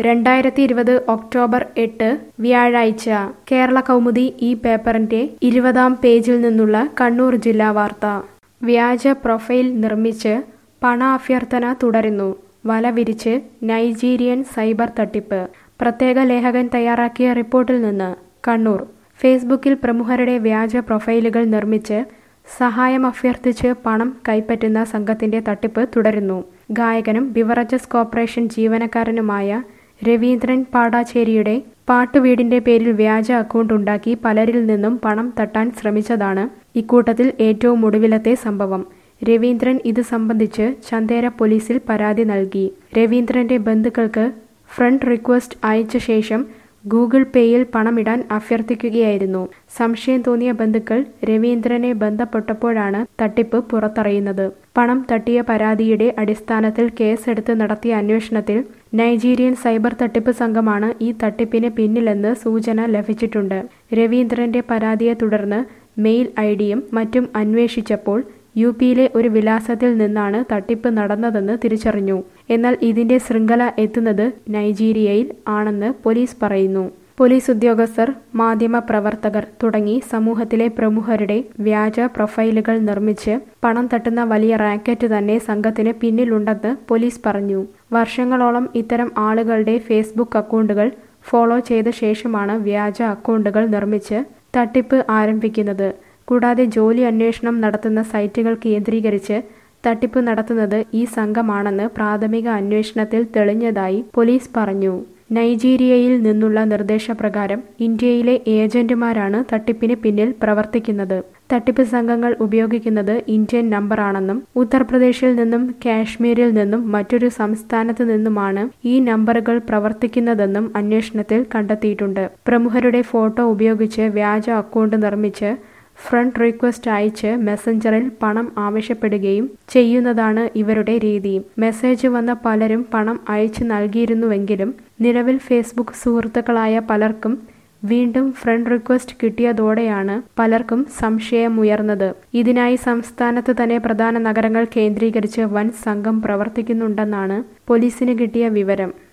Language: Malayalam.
രണ്ടായിരത്തി ഇരുപത് ഒക്ടോബർ എട്ട് വ്യാഴാഴ്ച കേരള കൗമുദി ഈ പേപ്പറിന്റെ ഇരുപതാം പേജിൽ നിന്നുള്ള കണ്ണൂർ ജില്ലാ വാർത്ത വ്യാജ പ്രൊഫൈൽ നിർമ്മിച്ച് പണ അഭ്യർത്ഥന തുടരുന്നു വല വിരിച്ച് നൈജീരിയൻ സൈബർ തട്ടിപ്പ് പ്രത്യേക ലേഖകൻ തയ്യാറാക്കിയ റിപ്പോർട്ടിൽ നിന്ന് കണ്ണൂർ ഫേസ്ബുക്കിൽ പ്രമുഖരുടെ വ്യാജ പ്രൊഫൈലുകൾ നിർമ്മിച്ച് സഹായം അഭ്യർത്ഥിച്ച് പണം കൈപ്പറ്റുന്ന സംഘത്തിന്റെ തട്ടിപ്പ് തുടരുന്നു ഗായകനും ബിവറേജസ് കോർപ്പറേഷൻ ജീവനക്കാരനുമായ രവീന്ദ്രൻ പാടാച്ചേരിയുടെ പാട്ടുവീടിന്റെ പേരിൽ വ്യാജ അക്കൗണ്ട് ഉണ്ടാക്കി പലരിൽ നിന്നും പണം തട്ടാൻ ശ്രമിച്ചതാണ് ഇക്കൂട്ടത്തിൽ ഏറ്റവും ഒടുവിലത്തെ സംഭവം രവീന്ദ്രൻ ഇത് സംബന്ധിച്ച് ചന്തേര പോലീസിൽ പരാതി നൽകി രവീന്ദ്രന്റെ ബന്ധുക്കൾക്ക് ഫ്രണ്ട് റിക്വസ്റ്റ് അയച്ച ശേഷം ഗൂഗിൾ പേയിൽ പണമിടാൻ അഭ്യർത്ഥിക്കുകയായിരുന്നു സംശയം തോന്നിയ ബന്ധുക്കൾ രവീന്ദ്രനെ ബന്ധപ്പെട്ടപ്പോഴാണ് തട്ടിപ്പ് പുറത്തറിയുന്നത് പണം തട്ടിയ പരാതിയുടെ അടിസ്ഥാനത്തിൽ കേസെടുത്ത് നടത്തിയ അന്വേഷണത്തിൽ നൈജീരിയൻ സൈബർ തട്ടിപ്പ് സംഘമാണ് ഈ തട്ടിപ്പിന് പിന്നിലെന്ന് സൂചന ലഭിച്ചിട്ടുണ്ട് രവീന്ദ്രന്റെ പരാതിയെ തുടർന്ന് മെയിൽ ഐ ഡിയും മറ്റും അന്വേഷിച്ചപ്പോൾ യു പിയിലെ ഒരു വിലാസത്തിൽ നിന്നാണ് തട്ടിപ്പ് നടന്നതെന്ന് തിരിച്ചറിഞ്ഞു എന്നാൽ ഇതിന്റെ ശൃംഖല എത്തുന്നത് നൈജീരിയയിൽ ആണെന്ന് പോലീസ് പറയുന്നു പോലീസ് ഉദ്യോഗസ്ഥർ മാധ്യമ പ്രവർത്തകർ തുടങ്ങി സമൂഹത്തിലെ പ്രമുഖരുടെ വ്യാജ പ്രൊഫൈലുകൾ നിർമ്മിച്ച് പണം തട്ടുന്ന വലിയ റാക്കറ്റ് തന്നെ സംഘത്തിന് പിന്നിലുണ്ടെന്ന് പോലീസ് പറഞ്ഞു വർഷങ്ങളോളം ഇത്തരം ആളുകളുടെ ഫേസ്ബുക്ക് അക്കൗണ്ടുകൾ ഫോളോ ചെയ്ത ശേഷമാണ് വ്യാജ അക്കൗണ്ടുകൾ നിർമ്മിച്ച് തട്ടിപ്പ് ആരംഭിക്കുന്നത് കൂടാതെ ജോലി അന്വേഷണം നടത്തുന്ന സൈറ്റുകൾ കേന്ദ്രീകരിച്ച് തട്ടിപ്പ് നടത്തുന്നത് ഈ സംഘമാണെന്ന് പ്രാഥമിക അന്വേഷണത്തിൽ തെളിഞ്ഞതായി പോലീസ് പറഞ്ഞു നൈജീരിയയിൽ നിന്നുള്ള നിർദ്ദേശപ്രകാരം ഇന്ത്യയിലെ ഏജന്റുമാരാണ് തട്ടിപ്പിന് പിന്നിൽ പ്രവർത്തിക്കുന്നത് തട്ടിപ്പ് സംഘങ്ങൾ ഉപയോഗിക്കുന്നത് ഇന്ത്യൻ നമ്പറാണെന്നും ഉത്തർപ്രദേശിൽ നിന്നും കാശ്മീരിൽ നിന്നും മറ്റൊരു സംസ്ഥാനത്ത് നിന്നുമാണ് ഈ നമ്പറുകൾ പ്രവർത്തിക്കുന്നതെന്നും അന്വേഷണത്തിൽ കണ്ടെത്തിയിട്ടുണ്ട് പ്രമുഖരുടെ ഫോട്ടോ ഉപയോഗിച്ച് വ്യാജ അക്കൗണ്ട് നിർമ്മിച്ച് ഫ്രണ്ട് റിക്വസ്റ്റ് അയച്ച് മെസ്സഞ്ചറിൽ പണം ആവശ്യപ്പെടുകയും ചെയ്യുന്നതാണ് ഇവരുടെ രീതി മെസ്സേജ് വന്ന പലരും പണം അയച്ചു നൽകിയിരുന്നുവെങ്കിലും നിലവിൽ ഫേസ്ബുക്ക് സുഹൃത്തുക്കളായ പലർക്കും വീണ്ടും ഫ്രണ്ട് റിക്വസ്റ്റ് കിട്ടിയതോടെയാണ് പലർക്കും സംശയമുയർന്നത് ഇതിനായി സംസ്ഥാനത്ത് തന്നെ പ്രധാന നഗരങ്ങൾ കേന്ദ്രീകരിച്ച് വൻ സംഘം പ്രവർത്തിക്കുന്നുണ്ടെന്നാണ് പോലീസിന് കിട്ടിയ വിവരം